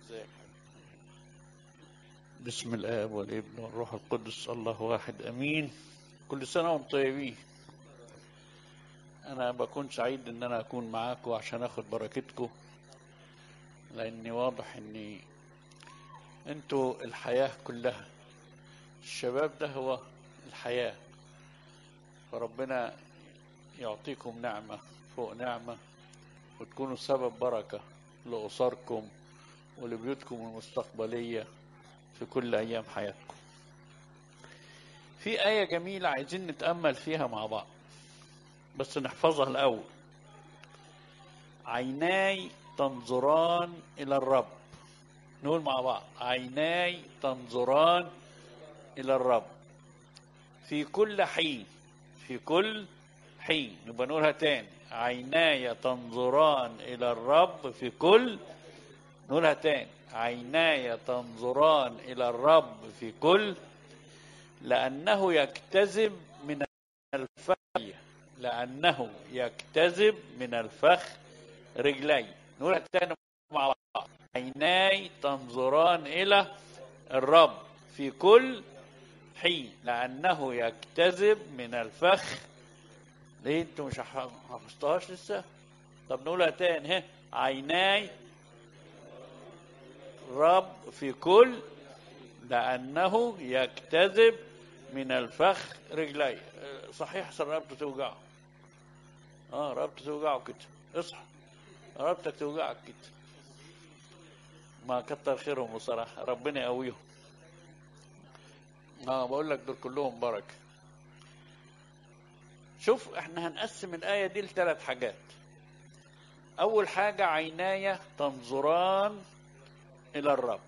ازيك بسم الاب والابن والروح القدس الله واحد امين كل سنه وانتم طيبين انا بكون سعيد ان انا اكون معاكم عشان اخد بركتكم لاني واضح اني انتوا الحياه كلها الشباب ده هو الحياه فربنا يعطيكم نعمه فوق نعمه وتكونوا سبب بركه لاسركم ولبيوتكم المستقبليه في كل ايام حياتكم في ايه جميله عايزين نتامل فيها مع بعض بس نحفظها الاول عيناي تنظران الى الرب نقول مع بعض عيناي تنظران الى الرب في كل حين في كل حين نبقى نقولها تاني عيناي تنظران الى الرب في كل نقولها تاني عيناي تنظران الى الرب في كل لانه يكتذب من الفخ لانه يكتذب من الفخ رجلي نقولها تاني مع بعض عيناي تنظران الى الرب في كل حين لانه يكتذب من الفخ ليه انتوا مش حفظتهاش لسه طب نقولها تاني ها عيناي رب في كل لأنه يكتذب من الفخ رجلي صحيح رقبته توجعه اه رقبته توجعه كده اصحى رقبتك توجعك كده ما كتر خيرهم بصراحة ربنا يقويهم اه بقول لك دول كلهم بركة شوف احنا هنقسم الآية دي لثلاث حاجات أول حاجة عيناي تنظران الى الرب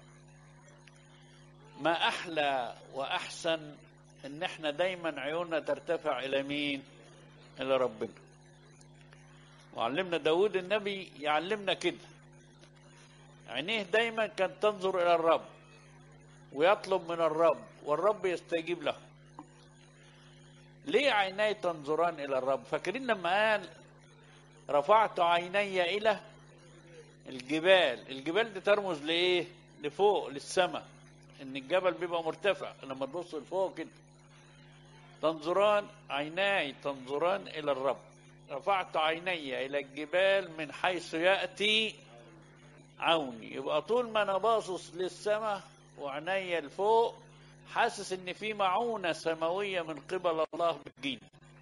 ما احلى واحسن ان احنا دايما عيوننا ترتفع الى مين الى ربنا وعلمنا داود النبي يعلمنا كده عينيه دايما كانت تنظر الى الرب ويطلب من الرب والرب يستجيب له ليه عيناي تنظران الى الرب فاكرين لما قال رفعت عيني الى الجبال الجبال دي ترمز لايه لفوق للسماء ان الجبل بيبقى مرتفع لما تبص لفوق كده تنظران عيناي تنظران الى الرب رفعت عيني الى الجبال من حيث ياتي عوني يبقى طول ما انا باصص للسماء وعيني لفوق حاسس ان في معونه سماويه من قبل الله بتجيني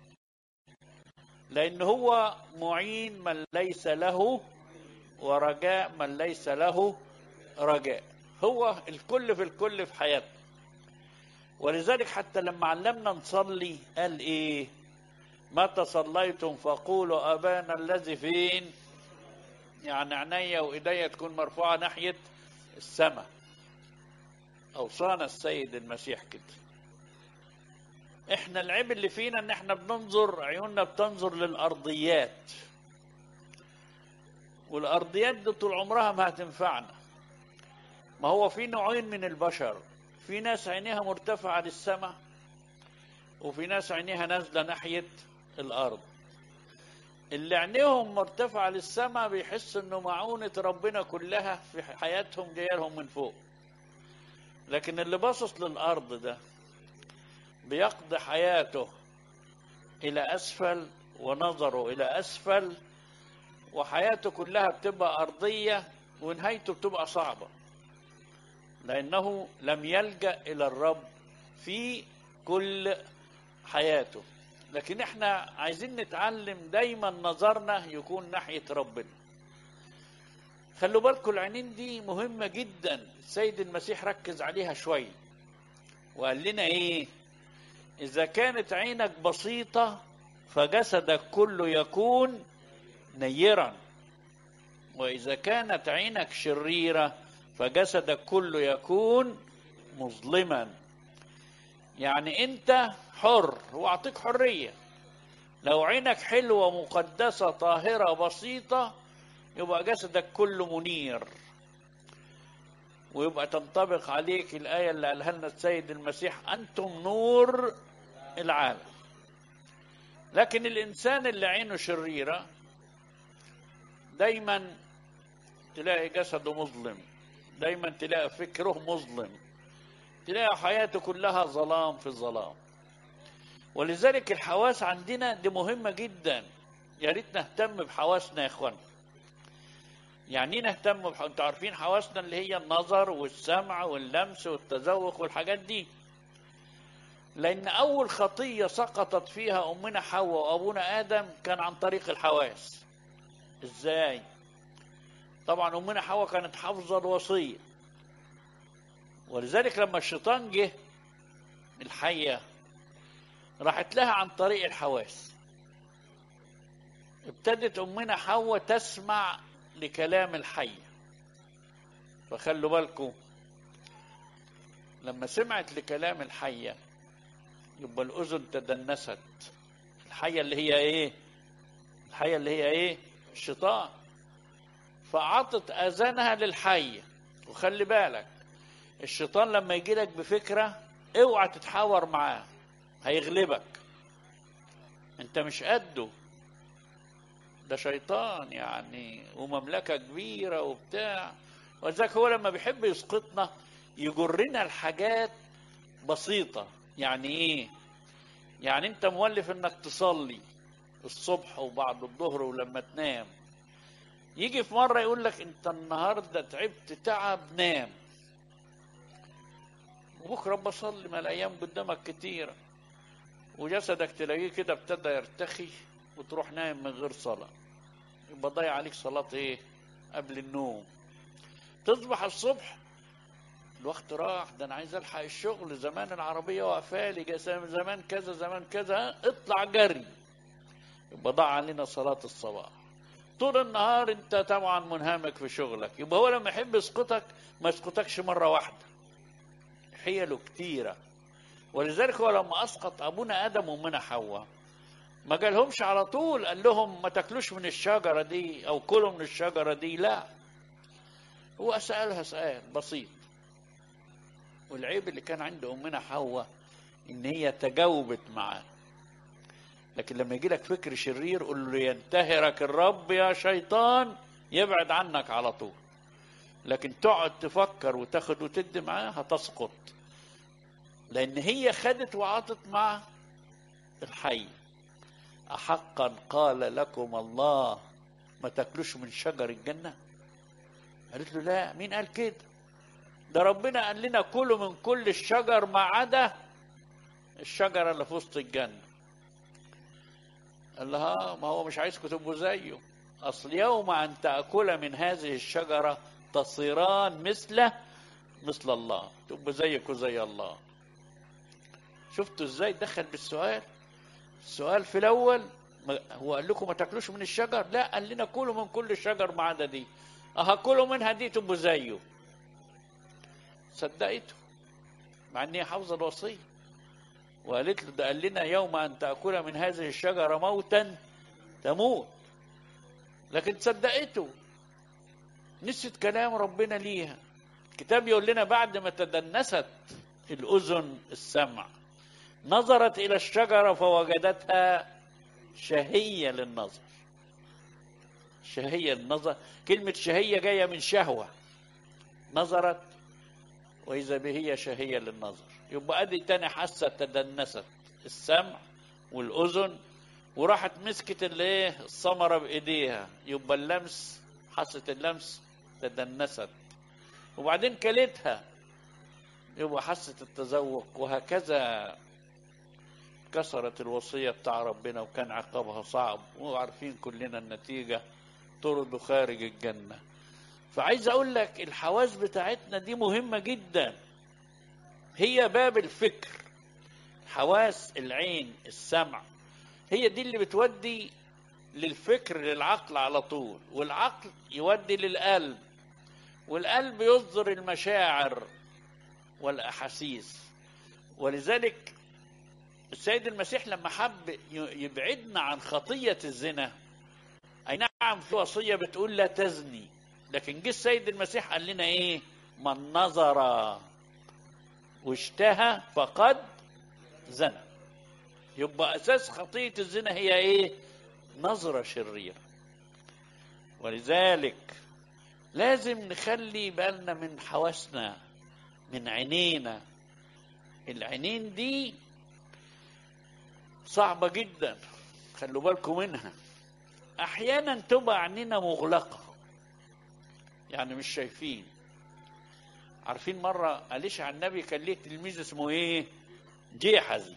لان هو معين من ليس له ورجاء من ليس له رجاء هو الكل في الكل في حياتنا ولذلك حتى لما علمنا نصلي قال ايه متى صليتم فقولوا ابانا الذي فين يعني عينيا وايديا تكون مرفوعه ناحيه السماء اوصانا السيد المسيح كده احنا العيب اللي فينا ان احنا بننظر عيوننا بتنظر للارضيات والارضيات دي طول عمرها ما هتنفعنا ما هو في نوعين من البشر في ناس عينيها مرتفعة للسماء وفي ناس عينيها نازلة ناحية الأرض اللي عينيهم مرتفعة للسماء بيحس انه معونة ربنا كلها في حياتهم جاية لهم من فوق لكن اللي باصص للأرض ده بيقضي حياته إلى أسفل ونظره إلى أسفل وحياته كلها بتبقى أرضية ونهايته بتبقى صعبة لأنه لم يلجأ إلى الرب في كل حياته لكن احنا عايزين نتعلم دايما نظرنا يكون ناحية ربنا خلوا بالكم العينين دي مهمة جدا السيد المسيح ركز عليها شوية وقال لنا ايه اذا كانت عينك بسيطة فجسدك كله يكون نيرا واذا كانت عينك شريره فجسدك كله يكون مظلما يعني انت حر واعطيك حريه لو عينك حلوه مقدسه طاهره بسيطه يبقى جسدك كله منير ويبقى تنطبق عليك الايه اللي قالها لنا السيد المسيح انتم نور العالم لكن الانسان اللي عينه شريره دايما تلاقي جسده مظلم دايما تلاقي فكره مظلم تلاقي حياته كلها ظلام في الظلام ولذلك الحواس عندنا دي مهمة جدا يا ريت نهتم بحواسنا يا اخوان يعني ايه نهتم بح... انتوا عارفين حواسنا اللي هي النظر والسمع واللمس والتذوق والحاجات دي لان اول خطيه سقطت فيها امنا حواء وابونا ادم كان عن طريق الحواس ازاي طبعا امنا حواء كانت حافظه الوصيه ولذلك لما الشيطان جه الحيه راحت لها عن طريق الحواس ابتدت امنا حواء تسمع لكلام الحي فخلوا بالكم لما سمعت لكلام الحية يبقى الأذن تدنست الحية اللي هي إيه الحية اللي هي إيه الشيطان فعطت أذانها للحية وخلي بالك الشيطان لما يجي لك بفكرة اوعى تتحاور معاه هيغلبك انت مش قده ده شيطان يعني ومملكة كبيرة وبتاع ولذلك هو لما بيحب يسقطنا يجرنا الحاجات بسيطة يعني ايه يعني انت مولف انك تصلي الصبح وبعد الظهر ولما تنام يجي في مرة يقول لك انت النهاردة تعبت تعب نام وبكرة بصلي ما الايام قدامك كتيرة وجسدك تلاقيه كده ابتدى يرتخي وتروح نايم من غير صلاة يبقى ضيع عليك صلاة ايه قبل النوم تصبح الصبح الوقت راح ده انا عايز الحق الشغل زمان العربية واقفالي زمان كذا زمان كذا اطلع جري يبقى ضاع علينا صلاة الصباح طول النهار انت طبعا منهمك في شغلك يبقى هو لما يحب يسقطك ما يسقطكش مرة واحدة حيله كتيرة ولذلك هو لما اسقط ابونا ادم وامنا حواء ما قالهمش على طول قال لهم ما تاكلوش من الشجرة دي أو كلوا من الشجرة دي لا هو سألها سؤال بسيط والعيب اللي كان عند أمنا حواء إن هي تجاوبت معاه لكن لما يجي لك فكر شرير قول له ينتهرك الرب يا شيطان يبعد عنك على طول لكن تقعد تفكر وتاخد وتدي معاه هتسقط لأن هي خدت وعطت مع الحي أحقا قال لكم الله ما تاكلوش من شجر الجنة قالت له لا مين قال كده ده ربنا قال لنا كلوا من كل الشجر ما عدا الشجرة اللي في وسط الجنة قال لها ما هو مش عايزكم تبقوا زيه أصل يوم أن تأكل من هذه الشجرة تصيران مثله مثل الله تبقوا زيك وزي الله شفتوا ازاي دخل بالسؤال السؤال في الاول هو قال لكم ما تاكلوش من الشجر لا قال لنا كلوا من كل الشجر ما عدا دي اهكلوا منها دي تبقوا زيه صدقته مع ان هي حافظه الوصيه وقالت له ده قال لنا يوم ان تاكل من هذه الشجره موتا تموت لكن صدقته نسيت كلام ربنا ليها الكتاب يقول لنا بعد ما تدنست الاذن السمع نظرت إلى الشجرة فوجدتها شهية للنظر شهية للنظر كلمة شهية جاية من شهوة نظرت وإذا به شهية للنظر يبقى أدي تاني حاسة تدنست السمع والأذن وراحت مسكت الايه الثمرة بإيديها يبقى اللمس حاسة اللمس تدنست وبعدين كلتها يبقى حاسة التذوق وهكذا كسرت الوصية بتاع ربنا وكان عقابها صعب وعارفين كلنا النتيجة طرد خارج الجنة فعايز أقول لك الحواس بتاعتنا دي مهمة جدا هي باب الفكر حواس العين السمع هي دي اللي بتودي للفكر للعقل على طول والعقل يودي للقلب والقلب يصدر المشاعر والأحاسيس ولذلك السيد المسيح لما حب يبعدنا عن خطية الزنا أي نعم في وصية بتقول لا تزني لكن جه السيد المسيح قال لنا إيه من نظر واشتهى فقد زنى يبقى أساس خطية الزنا هي إيه نظرة شريرة ولذلك لازم نخلي بالنا من حواسنا من عينينا العينين دي صعبة جدا خلوا بالكم منها احيانا تبقى عينينا مغلقة يعني مش شايفين عارفين مرة قاليش على النبي كان ليه تلميذ اسمه ايه جيحزي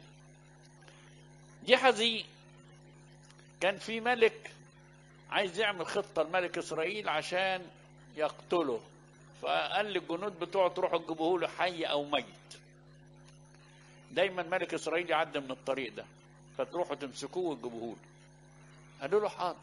جيحزي كان في ملك عايز يعمل خطة لملك إسرائيل عشان يقتله فقال للجنود بتوعه تروحوا تجيبوه له حي أو ميت دايما ملك إسرائيل يعدي من الطريق ده فتروحوا تمسكوه وتجيبوه له قالوا له حاضر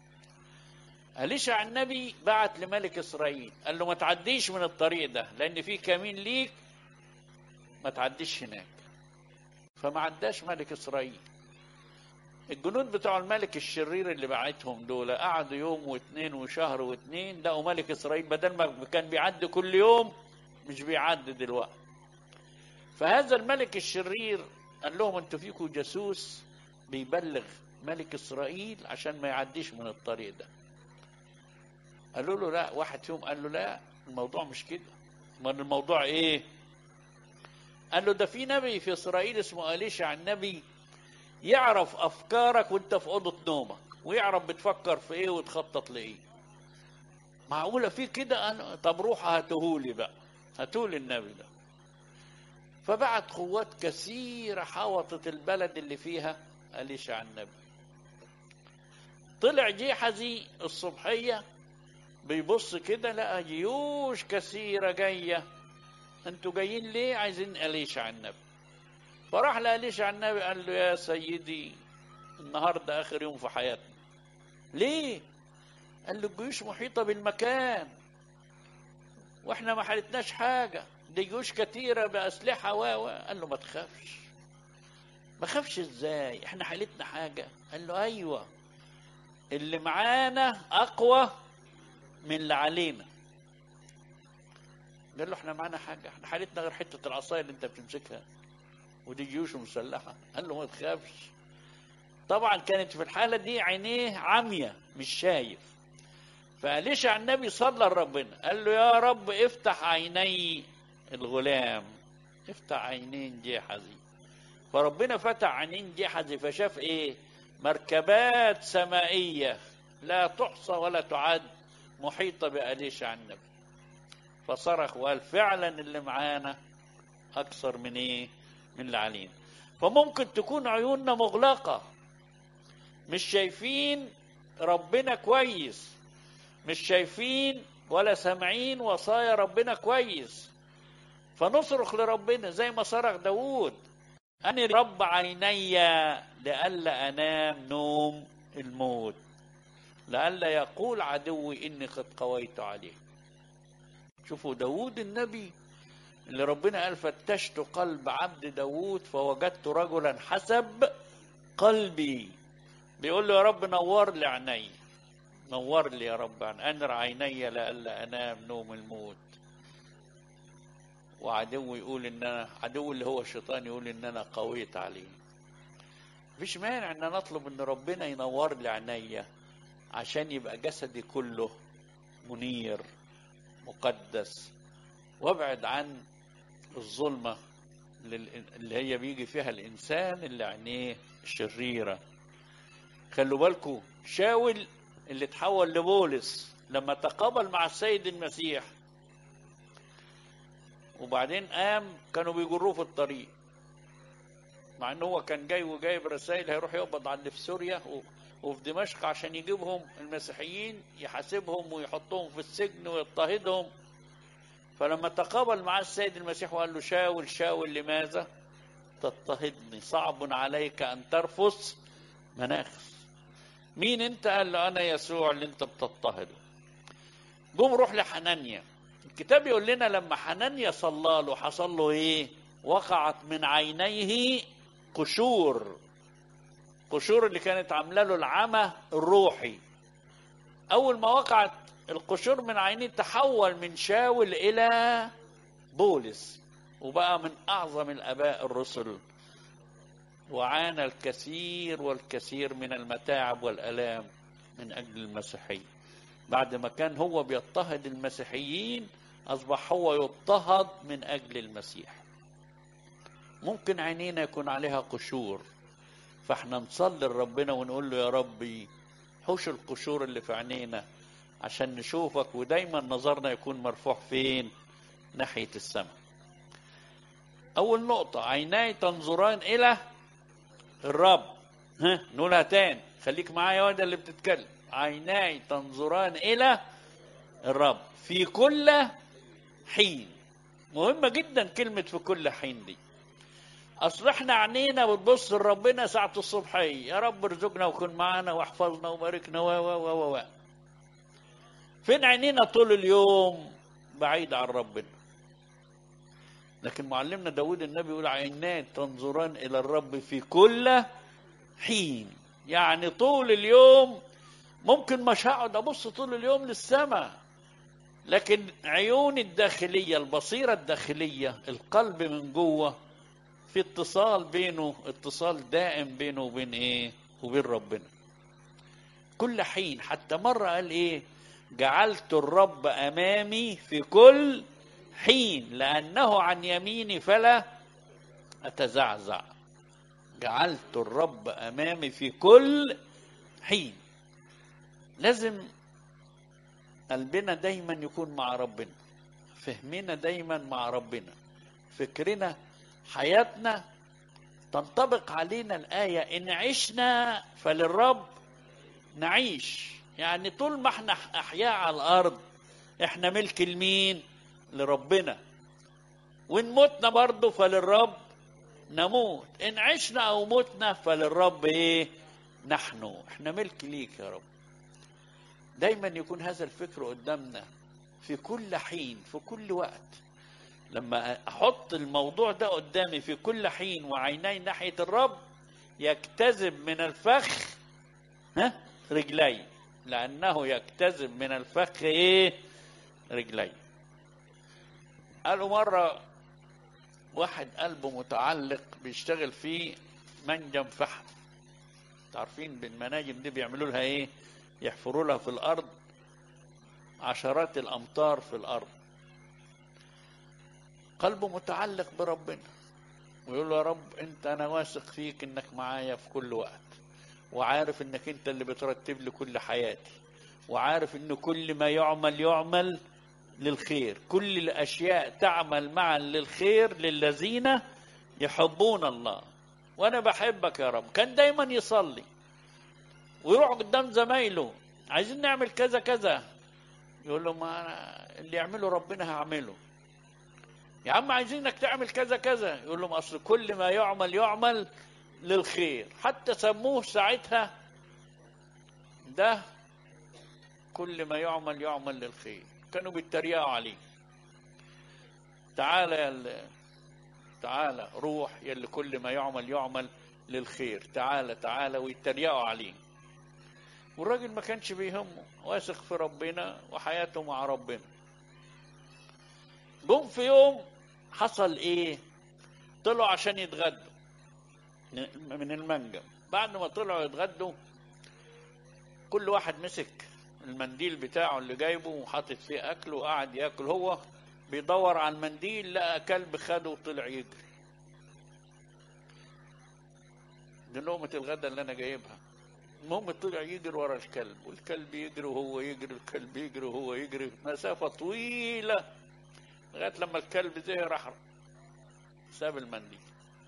أليشع النبي بعت لملك إسرائيل قال له ما تعديش من الطريق ده لأن في كمين ليك ما تعديش هناك فما عداش ملك إسرائيل الجنود بتوع الملك الشرير اللي بعتهم دول قعدوا يوم واثنين وشهر واثنين لقوا ملك اسرائيل بدل ما كان بيعدي كل يوم مش بيعدي دلوقتي فهذا الملك الشرير قال لهم انتوا فيكم جاسوس بيبلغ ملك اسرائيل عشان ما يعديش من الطريق ده قالوا له لا واحد فيهم قال له لا الموضوع مش كده امال الموضوع ايه قال له ده في نبي في اسرائيل اسمه اليشع النبي يعرف افكارك وانت في اوضه نومك ويعرف بتفكر في ايه وتخطط لايه معقوله في كده انا طب روح هاتهولي بقى هاتولي النبي ده فبعت قوات كثيره حاوطت البلد اللي فيها اليشع النبي طلع جيحزي الصبحيه بيبص كده لقى جيوش كثيره جايه انتوا جايين ليه عايزين اليشع النبي فراح لأليشع النبي قال له يا سيدي النهارده اخر يوم في حياتنا ليه قال له الجيوش محيطه بالمكان واحنا ما حالتناش حاجه دي جيوش كتيره باسلحه و قال له ما تخافش ما خافش ازاي احنا حالتنا حاجه قال له ايوه اللي معانا اقوى من اللي علينا قال له احنا معانا حاجه احنا حالتنا غير حته العصايه اللي انت بتمسكها ودي جيوش مسلحة قال له ما تخافش طبعا كانت في الحالة دي عينيه عمية مش شايف فأليشع النبي صلى لربنا قال له يا رب افتح عيني الغلام افتح عينين جيحزي فربنا فتح عينين جيحزي فشاف ايه مركبات سمائية لا تحصى ولا تعد محيطة بأليشع النبي فصرخ وقال فعلا اللي معانا أكثر من ايه من اللي علينا فممكن تكون عيوننا مغلقة مش شايفين ربنا كويس مش شايفين ولا سامعين وصايا ربنا كويس فنصرخ لربنا زي ما صرخ داوود أني رب عيني لئلا أنام نوم الموت لئلا يقول عدوي إني قد قويت عليه شوفوا داوود النبي اللي ربنا قال فتشت قلب عبد داوود فوجدت رجلا حسب قلبي بيقول له يا رب نور لي عيني نور لي يا رب عن انر عيني لئلا انام نوم الموت وعدو يقول ان انا عدو اللي هو الشيطان يقول ان انا قويت عليه مفيش مانع ان انا اطلب ان ربنا ينور لي عينيا عشان يبقى جسدي كله منير مقدس وابعد عن الظلمة اللي هي بيجي فيها الإنسان اللي عينيه شريرة خلوا بالكم شاول اللي تحول لبولس لما تقابل مع السيد المسيح وبعدين قام كانوا بيجروه في الطريق مع ان هو كان جاي وجايب رسائل هيروح يقبض على اللي في سوريا وفي دمشق عشان يجيبهم المسيحيين يحاسبهم ويحطهم في السجن ويضطهدهم فلما تقابل مع السيد المسيح وقال له شاول شاول لماذا تضطهدني صعب عليك أن ترفس مناخس مين انت قال له أنا يسوع اللي انت بتضطهده قوم روح لحنانيا الكتاب يقول لنا لما حنانيا صلى له حصل له ايه وقعت من عينيه قشور قشور اللي كانت عامله له العمى الروحي اول ما وقعت القشور من عينيه تحول من شاول الى بولس وبقى من اعظم الاباء الرسل وعانى الكثير والكثير من المتاعب والالام من اجل المسيحيه بعد ما كان هو بيضطهد المسيحيين أصبح هو يضطهد من أجل المسيح ممكن عينينا يكون عليها قشور فاحنا نصلي لربنا ونقول له يا ربي حوش القشور اللي في عينينا عشان نشوفك ودايما نظرنا يكون مرفوع فين ناحية السماء أول نقطة عيناي تنظران إلى الرب ها نقولها تاني خليك معايا واد اللي بتتكلم عيناي تنظران إلى الرب في كل حين مهمة جدا كلمة في كل حين دي اصل احنا عينينا بتبص لربنا ساعة الصبحية يا رب ارزقنا وكن معانا واحفظنا وباركنا و و و و فين عينينا طول اليوم بعيد عن ربنا لكن معلمنا داود النبي يقول عينات تنظران الى الرب في كل حين يعني طول اليوم ممكن مش هقعد ابص طول اليوم للسماء لكن عيوني الداخلية البصيرة الداخلية القلب من جوه في اتصال بينه اتصال دائم بينه وبين ايه وبين ربنا كل حين حتى مرة قال ايه جعلت الرب امامي في كل حين لانه عن يميني فلا اتزعزع جعلت الرب امامي في كل حين لازم قلبنا دايما يكون مع ربنا فهمنا دايما مع ربنا فكرنا حياتنا تنطبق علينا الآية إن عشنا فللرب نعيش يعني طول ما احنا أحياء على الأرض احنا ملك المين لربنا وإن متنا برضه فللرب نموت إن عشنا أو متنا فللرب إيه نحن احنا ملك ليك يا رب دايما يكون هذا الفكر قدامنا في كل حين في كل وقت لما احط الموضوع ده قدامي في كل حين وعيني ناحيه الرب يكتذب من الفخ ها رجلي لانه يكتذب من الفخ ايه رجلي قالوا مره واحد قلبه متعلق بيشتغل في منجم فحم عارفين بالمناجم دي بيعملوا لها ايه يحفروا لها في الارض عشرات الامتار في الارض قلبه متعلق بربنا ويقول له يا رب انت انا واثق فيك انك معايا في كل وقت وعارف انك انت اللي بترتب لي كل حياتي وعارف ان كل ما يعمل يعمل للخير كل الاشياء تعمل معا للخير للذين يحبون الله وانا بحبك يا رب كان دايما يصلي ويروح قدام زمايله عايزين نعمل كذا كذا يقول له ما أنا اللي يعمله ربنا هعمله يا عم عايزينك تعمل كذا كذا يقول لهم اصل كل ما يعمل يعمل للخير حتى سموه ساعتها ده كل ما يعمل يعمل للخير كانوا بيتريقوا عليه تعالى يا ال- تعالى روح يلي كل ما يعمل يعمل للخير تعالى تعالى ويتريقوا عليه والراجل ما كانش بيهمه واثق في ربنا وحياته مع ربنا جم في يوم حصل ايه طلعوا عشان يتغدوا من المنجم بعد ما طلعوا يتغدوا كل واحد مسك المنديل بتاعه اللي جايبه وحاطط فيه اكل وقعد ياكل هو بيدور على المنديل لقى كلب خده وطلع يجري دي لقمة الغدا اللي انا جايبها المهم طلع يجري ورا الكلب والكلب يجري وهو يجري الكلب يجري وهو يجري مسافة طويلة لغاية لما الكلب زهق راح ساب المنديل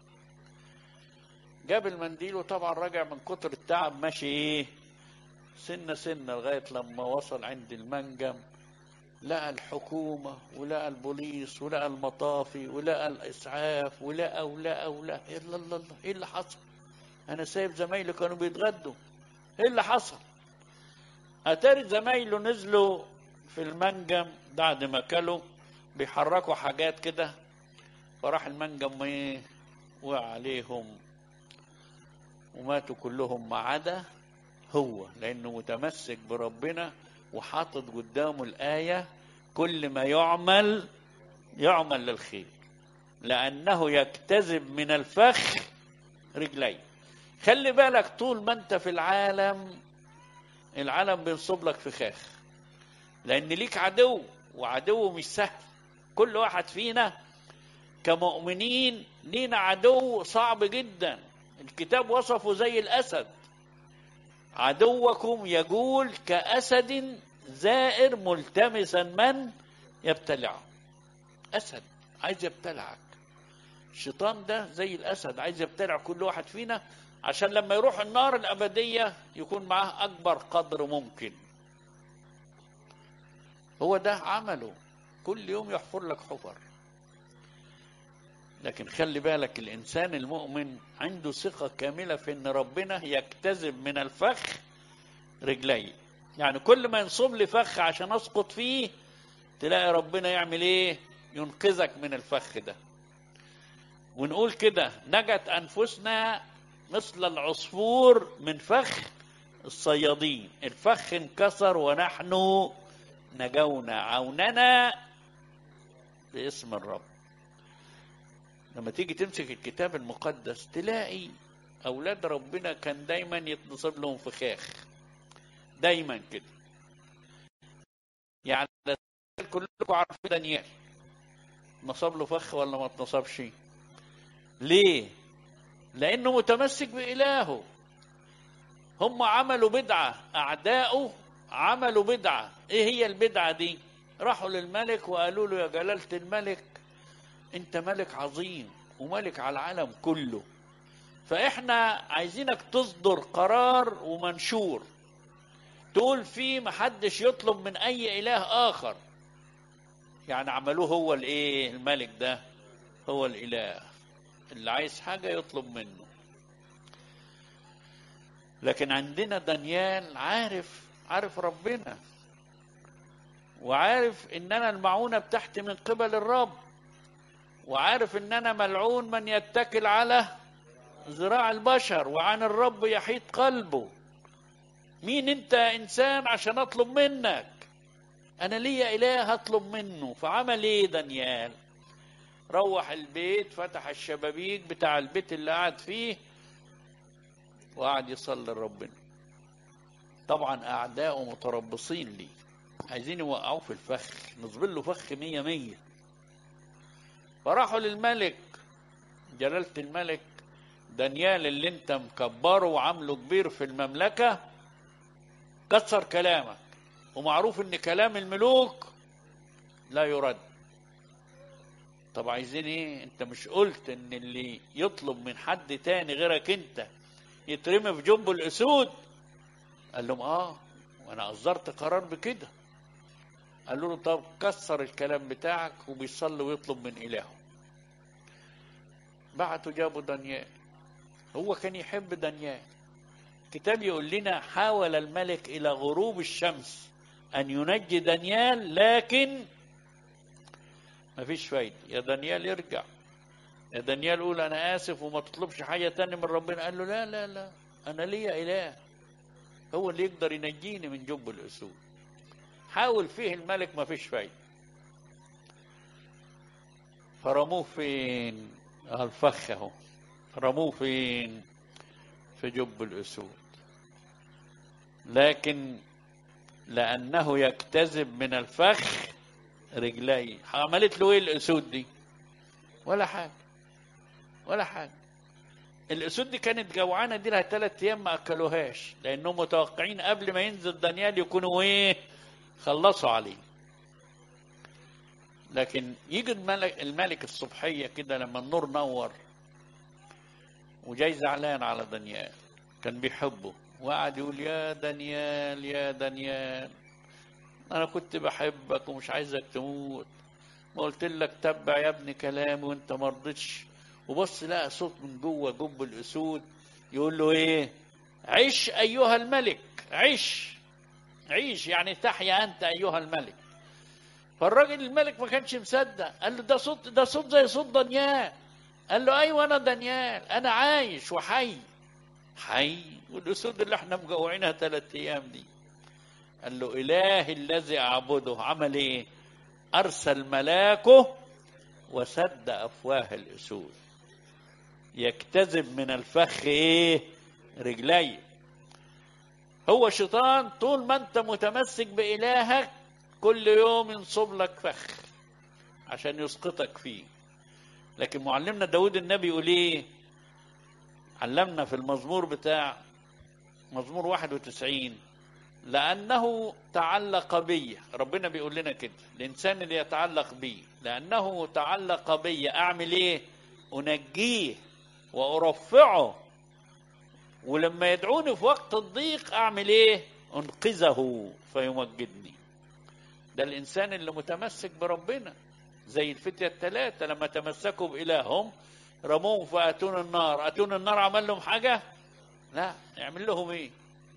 جاب المنديل وطبعا راجع من كتر التعب ماشي ايه سنة سنة لغاية لما وصل عند المنجم لقى الحكومة ولقى البوليس ولقى المطافي ولقى الإسعاف ولقى ولقى ولقى إيه الله الله الله إيه اللي حصل؟ أنا سايب زمايلي كانوا بيتغدوا إيه اللي حصل؟ أتاري زمايله نزلوا في المنجم بعد ما كلوا بيحركوا حاجات كده فراح المنجم إيه وقع عليهم وماتوا كلهم ما عدا هو لأنه متمسك بربنا وحاطط قدامه الآية كل ما يعمل يعمل للخير لأنه يكتذب من الفخ رجلي خلي بالك طول ما انت في العالم العالم بينصب لك فخاخ لان ليك عدو وعدو مش سهل كل واحد فينا كمؤمنين لينا عدو صعب جدا الكتاب وصفه زي الاسد عدوكم يجول كاسد زائر ملتمسا من يبتلعه اسد عايز يبتلعك الشيطان ده زي الاسد عايز يبتلع كل واحد فينا عشان لما يروح النار الابديه يكون معاه اكبر قدر ممكن هو ده عمله كل يوم يحفر لك حفر لكن خلي بالك الانسان المؤمن عنده ثقه كامله في ان ربنا يكتذب من الفخ رجلي يعني كل ما ينصب لي فخ عشان اسقط فيه تلاقي ربنا يعمل ايه ينقذك من الفخ ده ونقول كده نجت انفسنا مثل العصفور من فخ الصيادين الفخ انكسر ونحن نجونا عوننا باسم الرب لما تيجي تمسك الكتاب المقدس تلاقي اولاد ربنا كان دايما يتنصب لهم فخاخ دايما كده يعني كلكم عارفين دانيال نصب له فخ ولا ما اتنصبش ليه لانه متمسك بالهه هم عملوا بدعه اعداؤه عملوا بدعه ايه هي البدعه دي راحوا للملك وقالوا له يا جلاله الملك انت ملك عظيم وملك على العالم كله فاحنا عايزينك تصدر قرار ومنشور تقول فيه محدش يطلب من اي اله اخر يعني عملوه هو الايه الملك ده هو الاله اللي عايز حاجه يطلب منه لكن عندنا دانيال عارف عارف ربنا وعارف ان انا المعونه بتاعتي من قبل الرب وعارف ان انا ملعون من يتكل على ذراع البشر وعن الرب يحيط قلبه مين انت انسان عشان اطلب منك انا ليا اله اطلب منه فعمل ايه دانيال روح البيت فتح الشبابيك بتاع البيت اللي قاعد فيه وقعد يصلي لربنا طبعا اعداؤه متربصين ليه عايزين يوقعوه في الفخ نصب له فخ مية مية فراحوا للملك جلالة الملك دانيال اللي انت مكبره وعامله كبير في المملكة كسر كلامك ومعروف ان كلام الملوك لا يرد طب عايزين ايه انت مش قلت ان اللي يطلب من حد تاني غيرك انت يترمي في جنب الاسود قال لهم اه وانا اصدرت قرار بكده قالوا له طب كسر الكلام بتاعك وبيصلي ويطلب من الهه بعتوا جابوا دانيال هو كان يحب دانيال كتاب يقول لنا حاول الملك الى غروب الشمس ان ينجي دانيال لكن ما فيش فايدة يا دانيال يرجع يا دانيال قول انا اسف وما تطلبش حاجة تاني من ربنا قال له لا لا لا انا ليا اله هو اللي يقدر ينجيني من جب الاسود حاول فيه الملك ما فيش فايدة فرموه فين الفخ اهو رموه فين في جب الاسود لكن لانه يكتذب من الفخ رجلي عملت له ايه الاسود دي ولا حاجه ولا حاجه الاسود دي كانت جوعانه دي لها ثلاث ايام ما اكلوهاش لانهم متوقعين قبل ما ينزل دانيال يكونوا ايه خلصوا عليه لكن يجي الملك الملك الصبحيه كده لما النور نور وجاي زعلان على دانيال كان بيحبه وقعد يقول يا دانيال يا دانيال انا كنت بحبك ومش عايزك تموت ما قلت لك تبع يا ابني كلامي وانت ما رضيتش وبص لقى صوت من جوه جب الاسود يقول له ايه عش ايها الملك عش عيش يعني تحيا انت ايها الملك فالراجل الملك ما كانش مصدق قال له ده صوت ده صوت زي صوت دانيال قال له ايوه انا دانيال انا عايش وحي حي والاسود اللي احنا مجوعينها ثلاث ايام دي قال له إلهي الذي أعبده عمل إيه؟ أرسل ملاكه وسد أفواه الأسود يكتذب من الفخ إيه؟ رجلي هو شيطان طول ما أنت متمسك بإلهك كل يوم ينصب لك فخ عشان يسقطك فيه لكن معلمنا داود النبي يقول ايه علمنا في المزمور بتاع مزمور 91 لأنه تعلق بي ربنا بيقول لنا كده الإنسان اللي يتعلق بي لأنه تعلق بي أعمل إيه أنجيه وأرفعه ولما يدعوني في وقت الضيق أعمل إيه أنقذه فيمجدني ده الإنسان اللي متمسك بربنا زي الفتية الثلاثة لما تمسكوا بإلههم رموهم فأتون النار أتون النار عمل لهم حاجة لا يعمل لهم إيه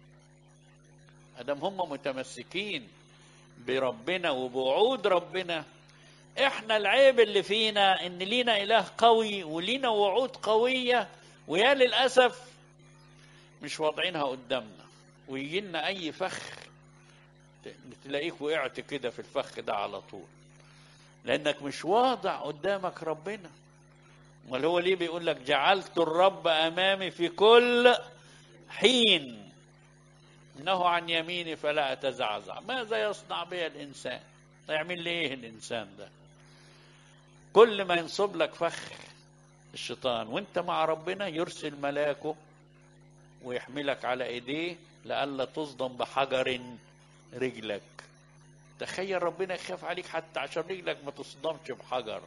ادم هم متمسكين بربنا وبوعود ربنا احنا العيب اللي فينا ان لينا اله قوي ولينا وعود قويه ويا للاسف مش واضعينها قدامنا ويجي لنا اي فخ تلاقيك وقعت كده في الفخ ده على طول لانك مش واضع قدامك ربنا امال هو ليه بيقول لك جعلت الرب امامي في كل حين انه عن يميني فلا اتزعزع ماذا يصنع بي الانسان يعمل لي ايه الانسان ده كل ما ينصب لك فخ الشيطان وانت مع ربنا يرسل ملاكه ويحملك على ايديه لئلا تصدم بحجر رجلك تخيل ربنا يخاف عليك حتى عشان رجلك ما تصدمش بحجر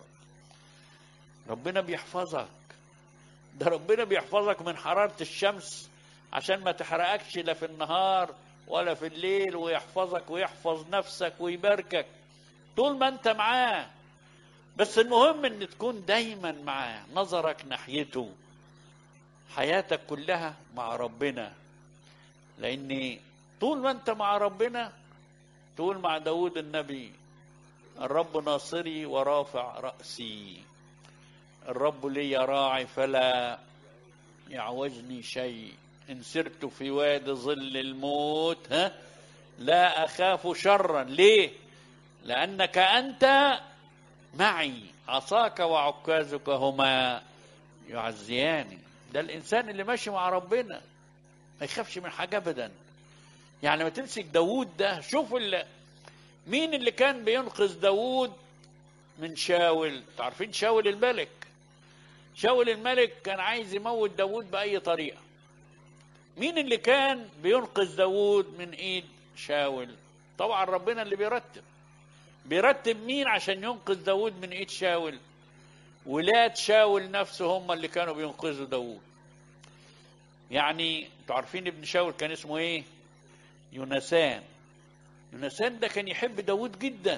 ربنا بيحفظك ده ربنا بيحفظك من حرارة الشمس عشان ما تحرقكش لا في النهار ولا في الليل ويحفظك ويحفظ نفسك ويباركك طول ما انت معاه بس المهم ان تكون دايما معاه نظرك ناحيته حياتك كلها مع ربنا لان طول ما انت مع ربنا تقول مع داود النبي الرب ناصري ورافع رأسي الرب لي راعي فلا يعوجني شيء إن سرت في وادي ظل الموت ها لا أخاف شرا ليه لأنك أنت معي عصاك وعكازك هما يعزياني ده الإنسان اللي ماشي مع ربنا ما يخافش من حاجة أبدا يعني ما تمسك داوود ده شوف اللي مين اللي كان بينقذ داوود من شاول تعرفين شاول الملك شاول الملك كان عايز يموت داوود بأي طريقة مين اللي كان بينقذ داوود من ايد شاول طبعا ربنا اللي بيرتب بيرتب مين عشان ينقذ داوود من ايد شاول ولاد شاول نفسه هم اللي كانوا بينقذوا داوود يعني انتوا عارفين ابن شاول كان اسمه ايه يونسان يونسان ده كان يحب داوود جدا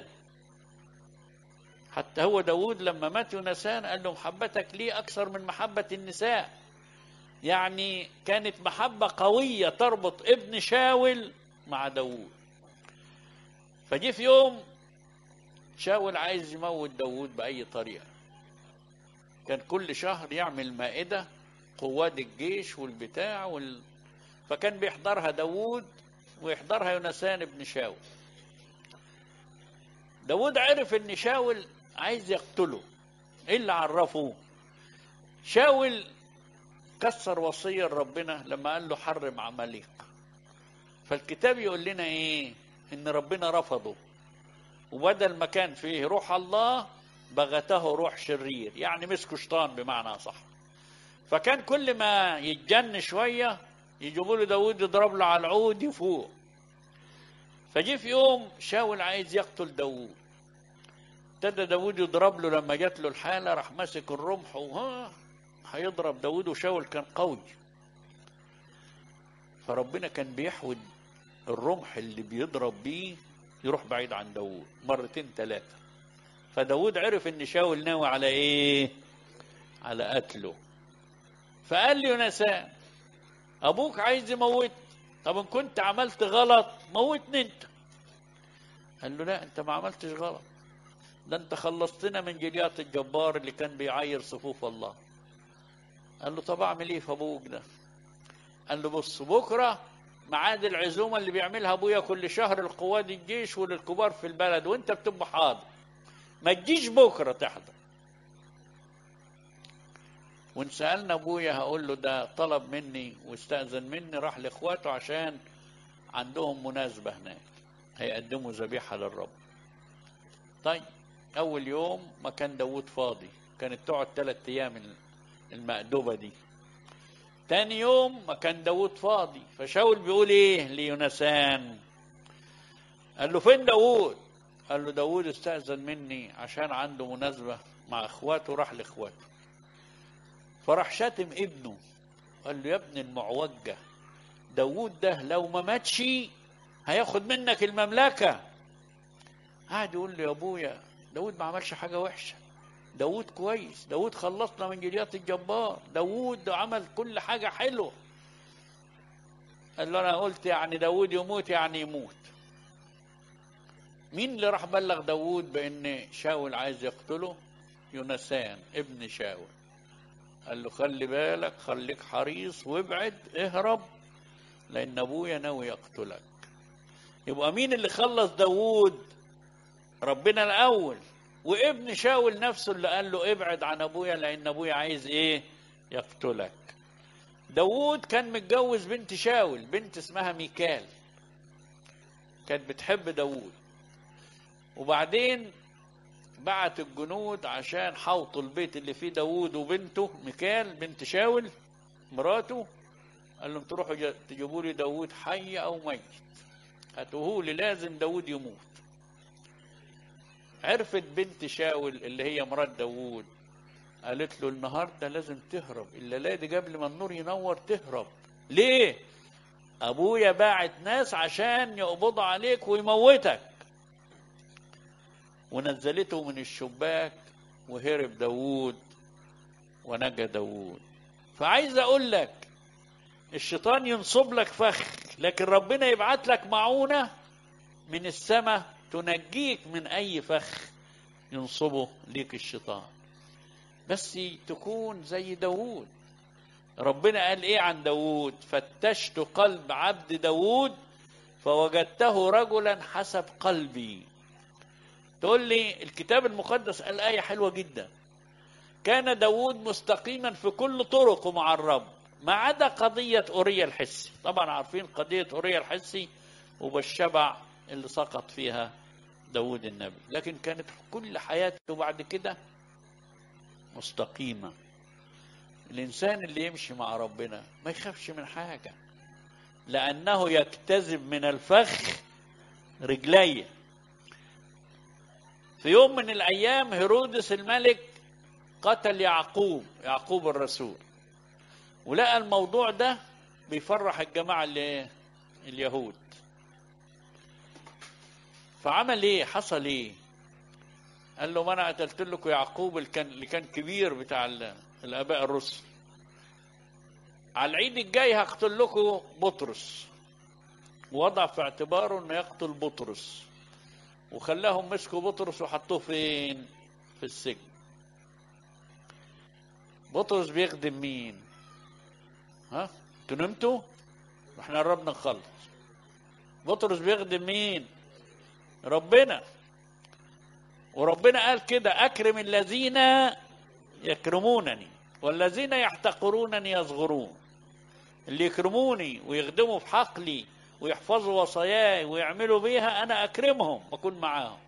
حتى هو داوود لما مات يونسان قال له محبتك لي اكثر من محبه النساء يعني كانت محبة قوية تربط ابن شاول مع داوود فجي في يوم شاول عايز يموت داوود بأي طريقة كان كل شهر يعمل مائدة قواد الجيش والبتاع وال... فكان بيحضرها داوود ويحضرها يونسان ابن شاول داوود عرف ان شاول عايز يقتله ايه اللي عرفه شاول كسر وصية ربنا لما قال له حرم عماليق فالكتاب يقول لنا ايه ان ربنا رفضه وبدل ما كان فيه روح الله بغته روح شرير يعني مسكه شيطان بمعنى صح فكان كل ما يتجن شوية يجيبوا له داود يضرب له على العود يفوق فجي في يوم شاول عايز يقتل داود ابتدى داود يضرب له لما جات له الحالة راح ماسك الرمح وها هيضرب داود وشاول كان قوي فربنا كان بيحود الرمح اللي بيضرب بيه يروح بعيد عن داود مرتين ثلاثة فداود عرف ان شاول ناوي على ايه على قتله فقال لي يونسان ابوك عايز يموت طب ان كنت عملت غلط موتني انت قال له لا انت ما عملتش غلط ده انت خلصتنا من جليات الجبار اللي كان بيعاير صفوف الله قال له طب اعمل ايه في ابوك ده قال له بص بكره ميعاد العزومه اللي بيعملها ابويا كل شهر لقواد الجيش وللكبار في البلد وانت بتبقى حاضر ما تجيش بكره تحضر وان سالنا ابويا هقول له ده طلب مني واستاذن مني راح لاخواته عشان عندهم مناسبه هناك هيقدموا ذبيحه للرب طيب اول يوم ما كان داوود فاضي كانت تقعد ثلاث ايام المأدوبة دي تاني يوم ما كان داوود فاضي فشاول بيقول ايه ليونسان قال له فين داوود قال له داوود استأذن مني عشان عنده مناسبة مع اخواته راح لاخواته فراح شاتم ابنه قال له يا ابن المعوجة داوود ده لو ما ماتش هياخد منك المملكة قعد يقول له يا ابويا داوود ما عملش حاجة وحشة داوود كويس داوود خلصنا من جليات الجبار داوود عمل كل حاجة حلوة قال له أنا قلت يعني داوود يموت يعني يموت مين اللي راح بلغ داوود بأن شاول عايز يقتله يونسان ابن شاول قال له خلي بالك خليك حريص وابعد اهرب لأن أبويا ناوي يقتلك يبقى مين اللي خلص داوود ربنا الأول وابن شاول نفسه اللي قال له ابعد عن ابويا لان ابويا عايز ايه يقتلك داوود كان متجوز بنت شاول بنت اسمها ميكال كانت بتحب داوود وبعدين بعت الجنود عشان حوطوا البيت اللي فيه داوود وبنته ميكال بنت شاول مراته قال لهم تروحوا تجيبوا لي داوود حي او ميت هاتوه لي لازم داوود يموت عرفت بنت شاول اللي هي مرات داوود قالت له النهارده لازم تهرب الليله دي قبل ما النور ينور تهرب ليه ابويا باعت ناس عشان يقبضوا عليك ويموتك ونزلته من الشباك وهرب داوود ونجا داوود فعايز اقول لك الشيطان ينصب لك فخ لكن ربنا يبعت لك معونه من السماء تنجيك من اي فخ ينصبه ليك الشيطان بس تكون زي داوود ربنا قال ايه عن داوود فتشت قلب عبد داوود فوجدته رجلا حسب قلبي تقول لي الكتاب المقدس قال آية حلوة جدا كان داوود مستقيما في كل طرقه مع الرب ما عدا قضية أوريا الحسي طبعا عارفين قضية أوريا الحسي وبالشبع اللي سقط فيها داود النبي لكن كانت كل حياته بعد كده مستقيمة الإنسان اللي يمشي مع ربنا ما يخافش من حاجة لأنه يكتذب من الفخ رجليه في يوم من الأيام هيرودس الملك قتل يعقوب يعقوب الرسول ولقى الموضوع ده بيفرح الجماعة اللي اليهود فعمل ايه حصل ايه قال له ما انا قتلت لكم يعقوب اللي كان اللي كان كبير بتاع الاباء الرسل على العيد الجاي هقتل لكم بطرس ووضع في اعتباره انه يقتل بطرس وخلاهم مسكوا بطرس وحطوه فين في السجن بطرس بيخدم مين ها انتوا نمتوا واحنا قربنا نخلص بطرس بيخدم مين ربنا وربنا قال كده اكرم الذين يكرمونني والذين يحتقرونني يصغرون اللي يكرموني ويخدموا في حقلي ويحفظوا وصاياي ويعملوا بيها انا اكرمهم واكون معاهم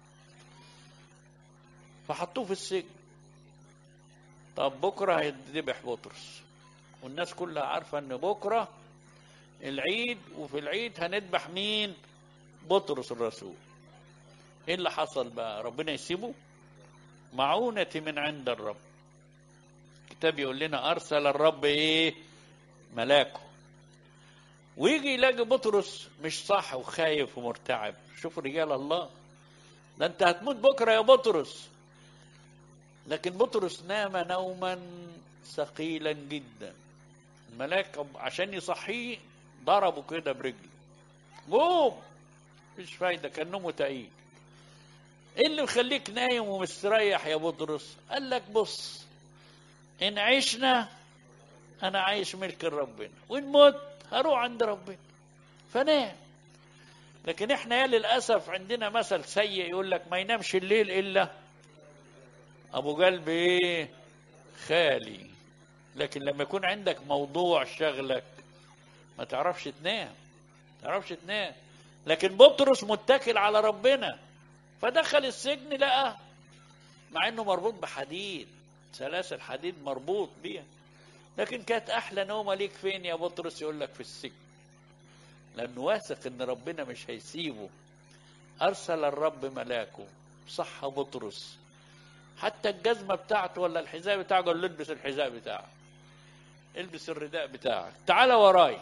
فحطوه في السجن طب بكره هيتذبح بطرس والناس كلها عارفه ان بكره العيد وفي العيد هنذبح مين بطرس الرسول ايه اللي حصل بقى ربنا يسيبه معونة من عند الرب الكتاب يقول لنا ارسل الرب ايه ملاكه ويجي يلاقي بطرس مش صح وخايف ومرتعب شوف رجال الله ده انت هتموت بكره يا بطرس لكن بطرس نام نوما ثقيلا جدا الملاك عشان يصحيه ضربه كده برجله قوم مفيش فايده كان نومه تقيل ايه اللي مخليك نايم ومستريح يا بطرس قال لك بص ان عشنا انا عايش ملك ربنا وان مت هروح عند ربنا فنام لكن احنا يا للاسف عندنا مثل سيء يقول لك ما ينامش الليل الا ابو قلب ايه خالي لكن لما يكون عندك موضوع شغلك ما تعرفش تنام ما تعرفش تنام لكن بطرس متكل على ربنا فدخل السجن لقى مع انه مربوط بحديد سلاسل حديد مربوط بيها لكن كانت احلى نومه ليك فين يا بطرس يقول لك في السجن لانه واثق ان ربنا مش هيسيبه ارسل الرب ملاكه صح بطرس حتى الجزمه بتاعته ولا الحذاء بتاعه قال له البس الحذاء بتاعك البس الرداء بتاعك تعال وراي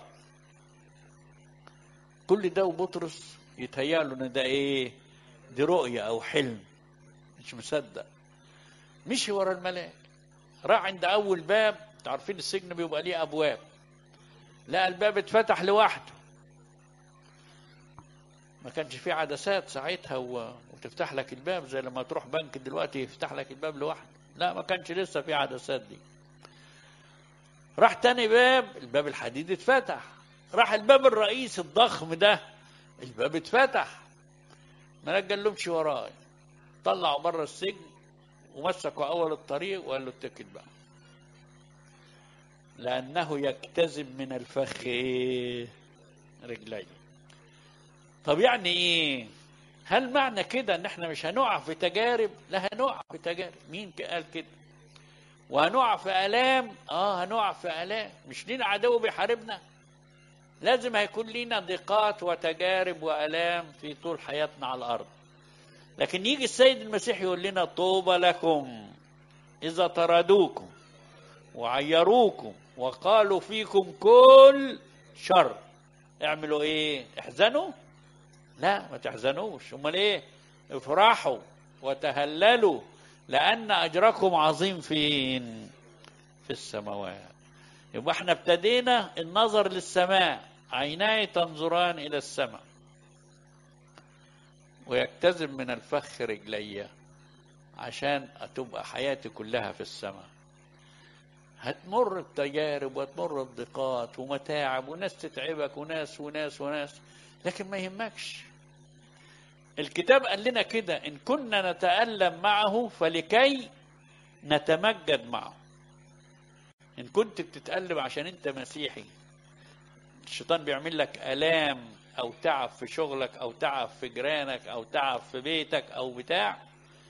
كل ده وبطرس يتهيأ له ان ده ايه دي رؤية او حلم مش مصدق مشي ورا الملاك راح عند اول باب عارفين السجن بيبقى ليه ابواب لقى الباب اتفتح لوحده ما كانش فيه عدسات ساعتها و... وتفتح لك الباب زي لما تروح بنك دلوقتي يفتح لك الباب لوحده لا ما كانش لسه في عدسات دي راح تاني باب الباب الحديد اتفتح راح الباب الرئيسي الضخم ده الباب اتفتح الملاك قال له امشي وراي طلعوا بره السجن ومسكوا اول الطريق وقال له اتكل بقى لانه يكتزم من الفخ ايه رجلي طب يعني ايه هل معنى كده ان احنا مش هنقع في تجارب لا هنقع في تجارب مين قال كده وهنقع في الام اه هنقع في الام مش لينا عدو بيحاربنا لازم هيكون لينا ضيقات وتجارب والام في طول حياتنا على الارض لكن يجي السيد المسيح يقول لنا طوبى لكم اذا طردوكم وعيروكم وقالوا فيكم كل شر اعملوا ايه احزنوا لا ما تحزنوش امال ايه افرحوا وتهللوا لان اجركم عظيم فين في السماوات يبقى احنا ابتدينا النظر للسماء عيناي تنظران الى السماء ويكتزم من الفخ رجلي عشان تبقى حياتي كلها في السماء هتمر بتجارب وهتمر بضيقات ومتاعب وناس تتعبك وناس وناس وناس لكن ما يهمكش الكتاب قال لنا كده ان كنا نتألم معه فلكي نتمجد معه ان كنت بتتألم عشان انت مسيحي الشيطان بيعمل لك الام او تعب في شغلك او تعب في جيرانك او تعب في بيتك او بتاع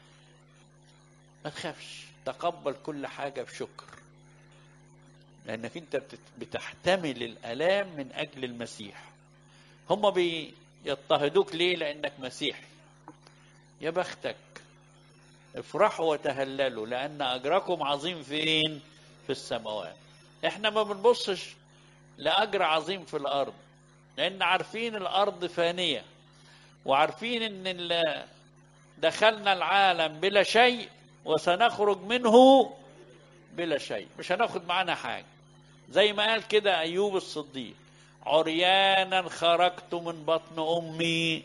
ما تخافش تقبل كل حاجه بشكر لانك انت بتحتمل الالام من اجل المسيح هم بيضطهدوك ليه لانك مسيحي يا بختك افرحوا وتهللوا لان اجركم عظيم فين في السماوات احنا ما بنبصش لاجر عظيم في الارض لان عارفين الارض فانيه وعارفين ان دخلنا العالم بلا شيء وسنخرج منه بلا شيء مش هناخد معانا حاجه زي ما قال كده ايوب الصديق عريانا خرجت من بطن امي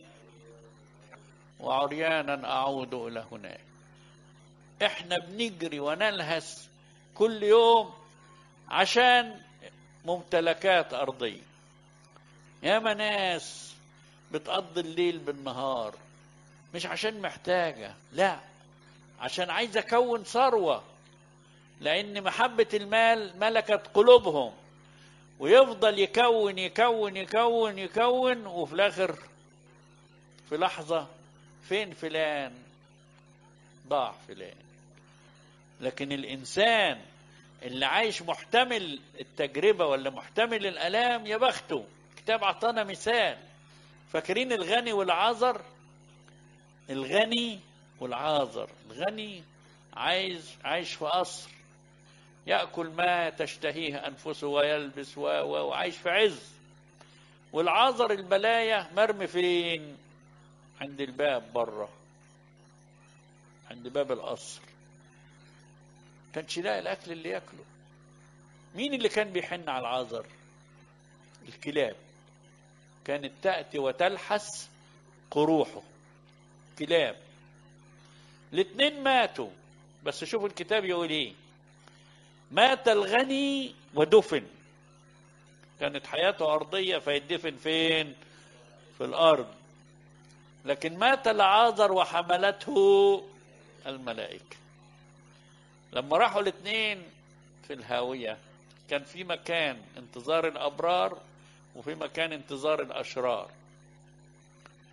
وعريانا اعود الى هناك احنا بنجري ونلهث كل يوم عشان ممتلكات ارضيه ياما ناس بتقضي الليل بالنهار مش عشان محتاجه لا عشان عايز اكون ثروه لان محبه المال ملكت قلوبهم ويفضل يكون يكون يكون يكون وفي الاخر في لحظه فين فلان ضاع فلان لكن الانسان اللي عايش محتمل التجربه ولا محتمل الالام يا بخته الكتاب اعطانا مثال فاكرين الغني والعازر الغني والعازر الغني عايز عايش في قصر ياكل ما تشتهيه انفسه ويلبس و و وعايش في عز والعازر البلايا مرمي فين عند الباب بره عند باب القصر كانش يلاقي الاكل اللي ياكله مين اللي كان بيحن على العازر الكلاب كانت تاتي وتلحس قروحه كلاب الاثنين ماتوا بس شوفوا الكتاب يقول ايه مات الغني ودفن كانت حياته أرضية فيدفن فين في الأرض لكن مات العازر وحملته الملائكة لما راحوا الاثنين في الهاوية كان في مكان انتظار الأبرار وفي مكان انتظار الأشرار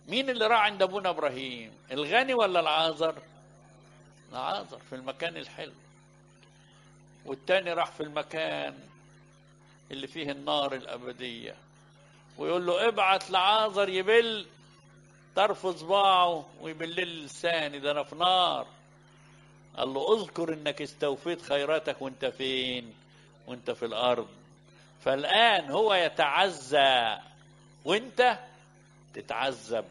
مين اللي راح عند ابونا ابراهيم الغني ولا العازر العازر في المكان الحلو والتاني راح في المكان اللي فيه النار الابديه ويقول له ابعت لعازر يبل طرف صباعه ويبل لي لساني ده انا في نار قال له اذكر انك استوفيت خيراتك وانت فين وانت في الارض فالان هو يتعزى وانت تتعذب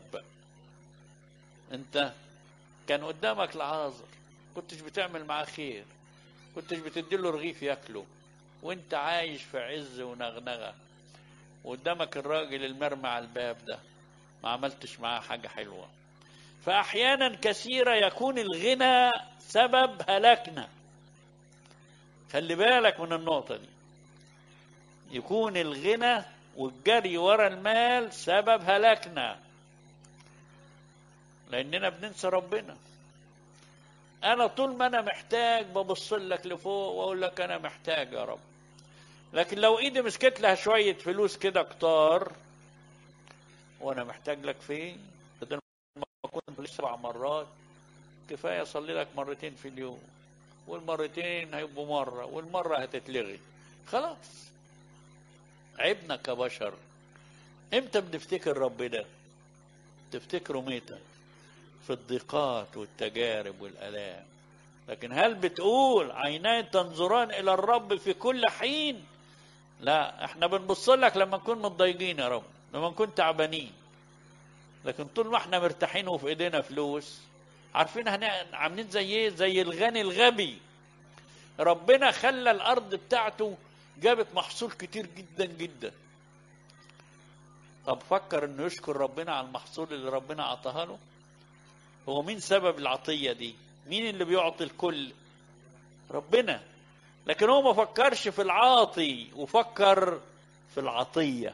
انت كان قدامك العازر كنتش بتعمل معاه خير كنتش بتديله رغيف ياكله وانت عايش في عز ونغنغه وقدامك الراجل المرمى على الباب ده ما عملتش معاه حاجه حلوه فاحيانا كثيره يكون الغنى سبب هلاكنا خلي بالك من النقطه دي يكون الغنى والجري ورا المال سبب هلاكنا لاننا بننسى ربنا انا طول ما انا محتاج ببص لك لفوق واقول لك انا محتاج يا رب لكن لو ايدي مسكت لها شويه فلوس كده كتار وانا محتاج لك فين بدل ما كنت سبع مرات كفايه اصلي لك مرتين في اليوم والمرتين هيبقوا مره والمره هتتلغي خلاص عيبنا كبشر امتى بنفتكر ربنا تفتكره متى في الضيقات والتجارب والالام لكن هل بتقول عيناي تنظران الى الرب في كل حين لا احنا بنبص لك لما نكون متضايقين يا رب لما نكون تعبانين لكن طول ما احنا مرتاحين وفي ايدينا فلوس عارفين هن... عاملين زي ايه زي الغني الغبي ربنا خلى الارض بتاعته جابت محصول كتير جدا جدا طب فكر انه يشكر ربنا على المحصول اللي ربنا عطاها له هو مين سبب العطية دي مين اللي بيعطي الكل ربنا لكن هو ما فكرش في العاطي وفكر في العطية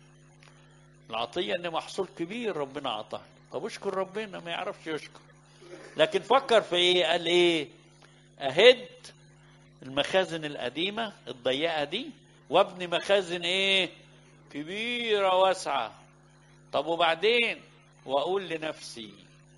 العطية ان محصول كبير ربنا عطاه طب اشكر ربنا ما يعرفش يشكر لكن فكر في ايه قال ايه اهد المخازن القديمة الضيقة دي وابني مخازن ايه كبيرة واسعة طب وبعدين واقول لنفسي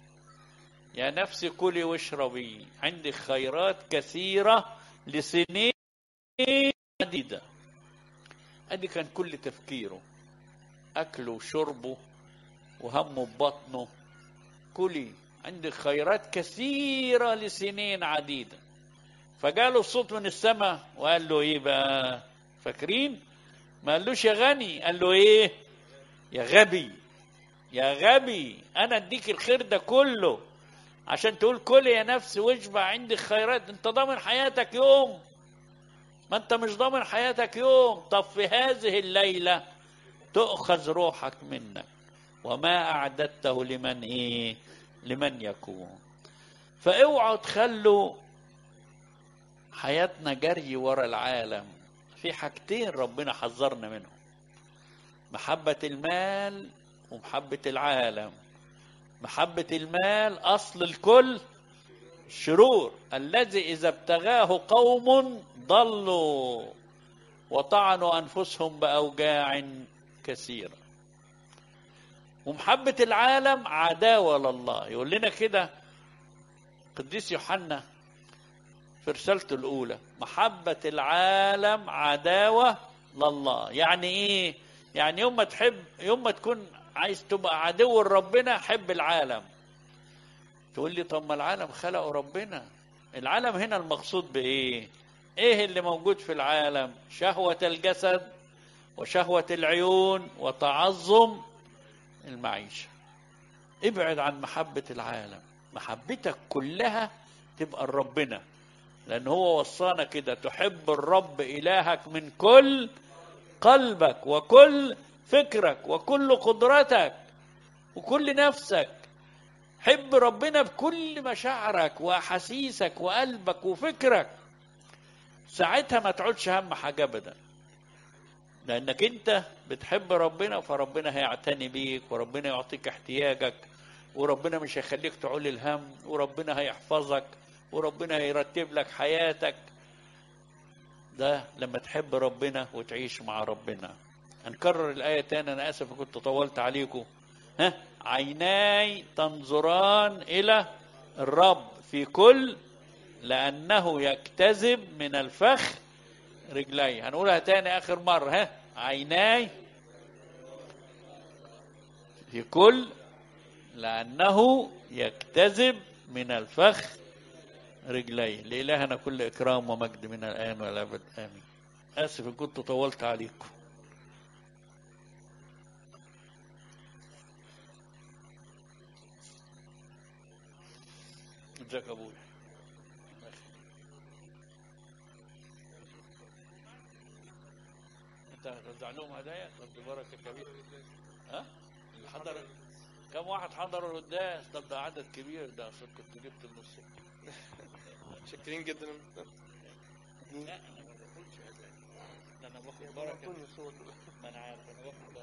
يا نفسي كلي واشربي عندي خيرات كثيرة لسنين عديدة ادي كان كل تفكيره اكله وشربه وهمه ببطنه كلي عندي خيرات كثيرة لسنين عديدة فجاله الصوت من السماء وقال له ايه بقى فاكرين ما قالوش يا غني قال له ايه يا غبي يا غبي انا اديك الخير ده كله عشان تقول كل يا نفس واشبع عندي خيرات انت ضامن حياتك يوم ما انت مش ضامن حياتك يوم طب في هذه الليلة تؤخذ روحك منك وما أعددته لمن إيه لمن يكون فاوعوا تخلوا حياتنا جري ورا العالم في حاجتين ربنا حذرنا منهم محبة المال ومحبة العالم محبة المال أصل الكل شرور الذي إذا ابتغاه قوم ضلوا وطعنوا أنفسهم بأوجاع كثيرة ومحبة العالم عداوة لله يقول لنا كده قديس يوحنا في رسالته الأولى محبة العالم عداوة لله يعني إيه؟ يعني يوم ما تحب يوم ما تكون عايز تبقى عدو لربنا حب العالم تقول لي طب ما العالم خلقه ربنا العالم هنا المقصود بايه ايه اللي موجود في العالم شهوة الجسد وشهوة العيون وتعظم المعيشة ابعد عن محبة العالم محبتك كلها تبقى لربنا لأن هو وصانا كده تحب الرب إلهك من كل قلبك وكل فكرك وكل قدرتك وكل نفسك حب ربنا بكل مشاعرك واحاسيسك وقلبك وفكرك ساعتها ما تعودش هم حاجه ابدا لانك انت بتحب ربنا فربنا هيعتني بيك وربنا يعطيك احتياجك وربنا مش هيخليك تعول الهم وربنا هيحفظك وربنا هيرتب لك حياتك ده لما تحب ربنا وتعيش مع ربنا هنكرر الآية تاني أنا آسف كنت طولت عليكم ها عيناي تنظران إلى الرب في كل لأنه يكتذب من الفخ رجلي هنقولها تاني آخر مرة ها عيناي في كل لأنه يكتذب من الفخ رجلي لإلهنا كل إكرام ومجد من الآن والأبد آمين آسف إن كنت طولت عليكم ازيك يا ابويا انت هتوزع لهم هدايا طب دي بركه كبيره ها اللي حضر كم واحد حضروا القداس طب ده عدد كبير ده اصل كنت جبت النص شاكرين جدا لا انا ما باخدش هدايا ده انا باخد بركه ما انا عارف انا باخد بركه